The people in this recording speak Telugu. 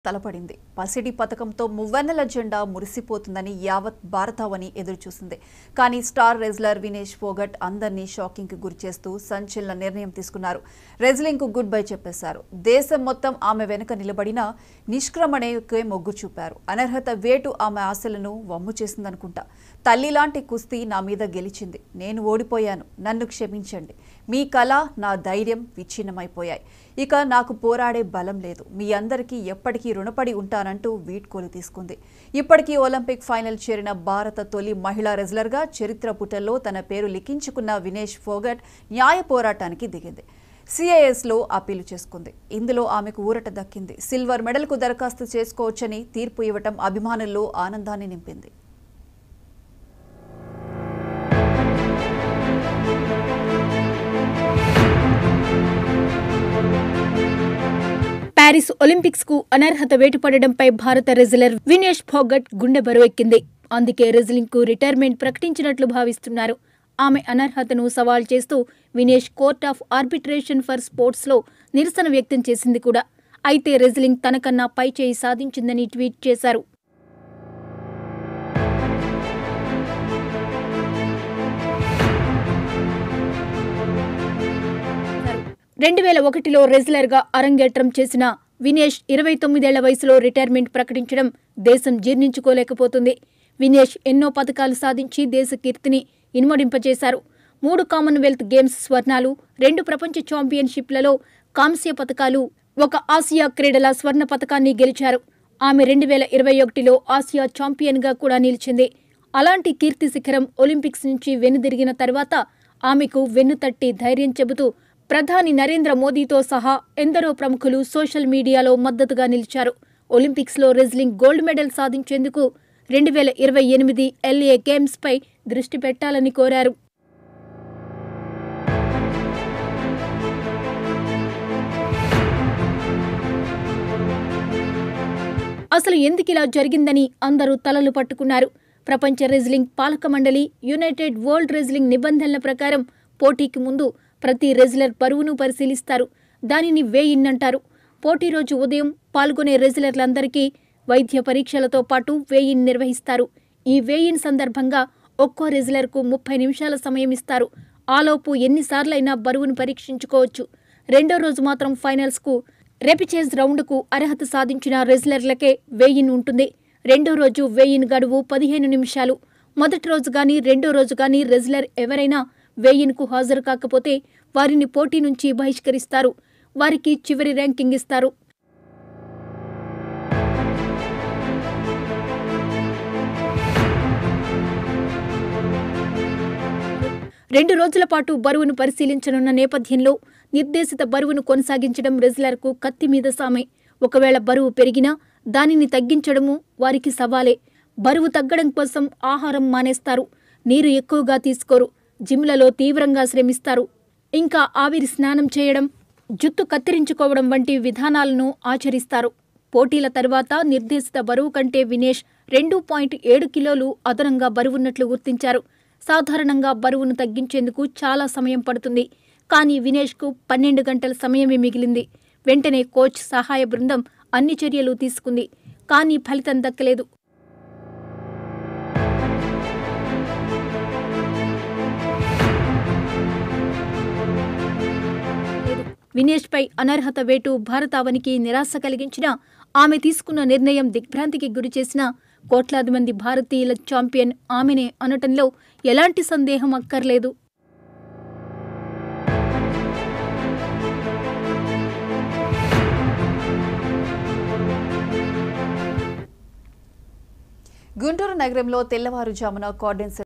తలపడింది పసిడి పథకంతో మువ్వెన్నెల జెండా మురిసిపోతుందని యావత్ భారతావని ఎదురుచూసింది కానీ స్టార్ రెజ్లర్ వినేష్ ఫోగట్ అందరినీ షాకింగ్ కి గురిచేస్తూ సంచలన నిర్ణయం తీసుకున్నారు రెజ్లింగ్ కు గుడ్ బై చెప్పేశారు దేశం మొత్తం ఆమె వెనుక నిలబడిన నిష్క్రమణకే మొగ్గు చూపారు అనర్హత వేటు ఆమె ఆశలను వమ్ము చేసిందనుకుంటా తల్లి లాంటి కుస్తీ నా మీద గెలిచింది నేను ఓడిపోయాను నన్ను క్షమించండి మీ కళ నా ధైర్యం విచ్ఛిన్నమైపోయాయి ఇక నాకు పోరాడే బలం లేదు మీ అందరికీ ఎప్పటికీ రుణపడి ఉంటానంటూ వీడ్కోలు తీసుకుంది ఇప్పటికీ ఒలింపిక్ ఫైనల్ చేరిన భారత తొలి మహిళా రెజ్లర్గా చరిత్ర పుటల్లో తన పేరు లిఖించుకున్న వినేష్ ఫోగట్ న్యాయ పోరాటానికి దిగింది సిఐఎస్లో అప్పీలు చేసుకుంది ఇందులో ఆమెకు ఊరట దక్కింది సిల్వర్ మెడల్కు దరఖాస్తు చేసుకోవచ్చని తీర్పు ఇవ్వటం అభిమానుల్లో ఆనందాన్ని నింపింది ప్యారిస్ ఒలింపిక్స్ కు అనర్హత వేటుపడడంపై భారత రెజ్లర్ వినేష్ ఫోగట్ గుండె బరువెక్కింది అందుకే రెజ్లింగ్ కు రిటైర్మెంట్ ప్రకటించినట్లు భావిస్తున్నారు ఆమె అనర్హతను సవాల్ చేస్తూ Vinesh court of arbitration for sports లో నిరసన వ్యక్తం చేసింది కూడా అయితే రెజ్లింగ్ తనకన్నా పై చేయి సాధించిందని ట్వీట్ చేశారు రెండు వేల ఒకటిలో రెజ్లర్గా అరంగేట్రం చేసిన వినేష్ ఇరవై తొమ్మిదేళ్ల వయసులో రిటైర్మెంట్ ప్రకటించడం దేశం జీర్ణించుకోలేకపోతుంది వినేష్ ఎన్నో పథకాలు సాధించి దేశ కీర్తిని ఇనుమడింపజేశారు మూడు కామన్వెల్త్ గేమ్స్ స్వర్ణాలు రెండు ప్రపంచ ఛాంపియన్షిప్లలో కాంస్య పథకాలు ఒక ఆసియా క్రీడల స్వర్ణ పథకాన్ని గెలిచారు ఆమె రెండు వేల ఇరవై ఒకటిలో ఆసియా ఛాంపియన్గా కూడా నిలిచింది అలాంటి కీర్తి శిఖరం ఒలింపిక్స్ నుంచి వెనుదిరిగిన తర్వాత ఆమెకు వెన్నుతట్టి ధైర్యం చెబుతూ ప్రధాని నరేంద్ర మోదీతో సహా ఎందరో ప్రముఖులు సోషల్ మీడియాలో మద్దతుగా నిలిచారు ఒలింపిక్స్లో రెజ్లింగ్ గోల్డ్ మెడల్ సాధించేందుకు రెండు వేల ఇరవై ఎనిమిది ఎల్ఏ గేమ్స్పై దృష్టి పెట్టాలని కోరారు అసలు ఎందుకిలా జరిగిందని అందరూ తలలు పట్టుకున్నారు ప్రపంచ రెజ్లింగ్ పాలక మండలి యునైటెడ్ వరల్డ్ రెజ్లింగ్ నిబంధనల ప్రకారం పోటీకి ముందు ప్రతి రెజ్లర్ బరువును పరిశీలిస్తారు దానిని వేయిన్ అంటారు పోటీ రోజు ఉదయం పాల్గొనే రెజ్లర్లందరికీ వైద్య పరీక్షలతో పాటు వేయిన్ నిర్వహిస్తారు ఈ వేయిన్ సందర్భంగా ఒక్కో రెజ్లర్కు ముప్పై నిమిషాల సమయం ఇస్తారు ఆలోపు ఎన్నిసార్లైనా బరువును పరీక్షించుకోవచ్చు రెండో రోజు మాత్రం ఫైనల్స్కు రెపిచేజ్ రౌండ్కు అర్హత సాధించిన రెజ్లర్లకే వేయిన్ ఉంటుంది రెండో రోజు వేయిన్ గడువు పదిహేను నిమిషాలు మొదటి రోజు గాని రెండో రోజు గాని రెజ్లర్ ఎవరైనా వేయిన్కు హాజరు కాకపోతే వారిని పోటీ నుంచి బహిష్కరిస్తారు వారికి చివరి ర్యాంకింగ్ ఇస్తారు రెండు రోజుల పాటు బరువును పరిశీలించనున్న నేపథ్యంలో నిర్దేశిత బరువును కొనసాగించడం రెజ్లర్కు కత్తి మీద సామే ఒకవేళ బరువు పెరిగినా దానిని తగ్గించడము వారికి సవాలే బరువు తగ్గడం కోసం ఆహారం మానేస్తారు నీరు ఎక్కువగా తీసుకోరు జిమ్లలో తీవ్రంగా శ్రమిస్తారు ఇంకా ఆవిరి స్నానం చేయడం జుత్తు కత్తిరించుకోవడం వంటి విధానాలను ఆచరిస్తారు పోటీల తర్వాత నిర్దేశిత బరువు కంటే వినేష్ రెండు పాయింట్ ఏడు కిలోలు అదనంగా బరువున్నట్లు గుర్తించారు సాధారణంగా బరువును తగ్గించేందుకు చాలా సమయం పడుతుంది కానీ వినేష్కు పన్నెండు గంటల సమయమే మిగిలింది వెంటనే కోచ్ సహాయ బృందం అన్ని చర్యలు తీసుకుంది కానీ ఫలితం దక్కలేదు వినేష్పై అనర్హత వేటు భారతావనికి నిరాశ కలిగించిన ఆమె తీసుకున్న నిర్ణయం దిగ్భ్రాంతికి గురిచేసిన కోట్లాది మంది భారతీయుల ఛాంపియన్ ఆమెనే అనటంలో ఎలాంటి సందేహం అక్కర్లేదు గుంటూరు నగరంలో తెల్లవారుజామున కార్డెన్స్